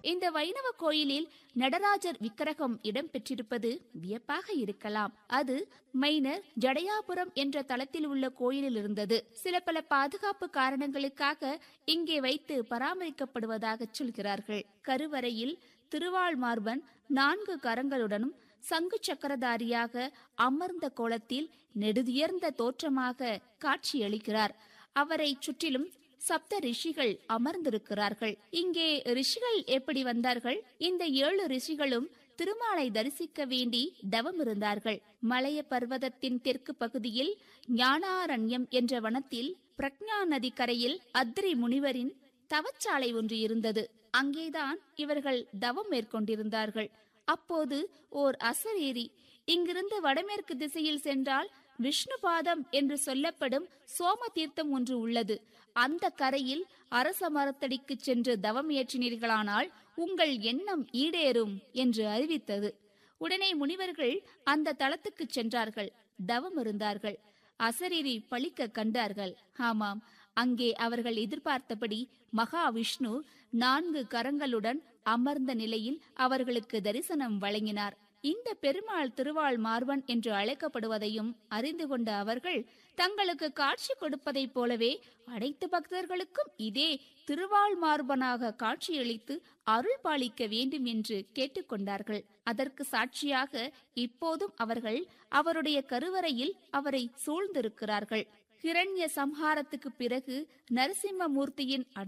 இந்த வைணவ கோயிலில் நடராஜர் விக்கிரகம் இடம்பெற்றிருப்பது வியப்பாக இருக்கலாம் அது மைனர் ஜடையாபுரம் என்ற தளத்தில் உள்ள கோயிலில் இருந்தது சில பல பாதுகாப்பு காரணங்களுக்காக இங்கே வைத்து பராமரிக்கப்படுவதாக சொல்கிறார்கள் கருவறையில் திருவாள்மார்பன் நான்கு கரங்களுடனும் சங்கு சக்கரதாரியாக அமர்ந்த கோலத்தில் நெடுதுயர்ந்த தோற்றமாக காட்சியளிக்கிறார் அவரை சுற்றிலும் சப்த ரிஷிகள் அமர்ந்திருக்கிறார்கள் இங்கே ரிஷிகள் எப்படி வந்தார்கள் இந்த ஏழு ரிஷிகளும் திருமாலை தரிசிக்க வேண்டி தவம் இருந்தார்கள் மலைய பர்வதத்தின் தெற்கு பகுதியில் ஞானாரண்யம் என்ற வனத்தில் பிரக்ஞா நதி கரையில் அத்ரி முனிவரின் தவச்சாலை ஒன்று இருந்தது அங்கேதான் இவர்கள் தவம் மேற்கொண்டிருந்தார்கள் அப்போது ஓர் அசரேரி இங்கிருந்து வடமேற்கு திசையில் சென்றால் விஷ்ணுபாதம் என்று சொல்லப்படும் சோம தீர்த்தம் ஒன்று உள்ளது அந்த கரையில் அரச மரத்தடிக்கு சென்று தவம் ஏற்றினீர்களானால் உங்கள் எண்ணம் ஈடேறும் என்று அறிவித்தது உடனே முனிவர்கள் அந்த தளத்துக்கு சென்றார்கள் தவம் இருந்தார்கள் அசரீரி பழிக்க கண்டார்கள் ஆமாம் அங்கே அவர்கள் எதிர்பார்த்தபடி மகாவிஷ்ணு நான்கு கரங்களுடன் அமர்ந்த நிலையில் அவர்களுக்கு தரிசனம் வழங்கினார் இந்த பெருமாள் திருவாள் மார்பன் என்று அழைக்கப்படுவதையும் அறிந்து கொண்ட அவர்கள் தங்களுக்கு காட்சி கொடுப்பதைப் போலவே அனைத்து பக்தர்களுக்கும் இதே திருவாள் மார்பனாக காட்சியளித்து அருள் பாலிக்க வேண்டும் என்று கேட்டுக்கொண்டார்கள் அதற்கு சாட்சியாக இப்போதும் அவர்கள் அவருடைய கருவறையில் அவரை சூழ்ந்திருக்கிறார்கள் ஹிரண்ய சம்ஹாரத்துக்கு பிறகு நரசிம்மமூர்த்தியின்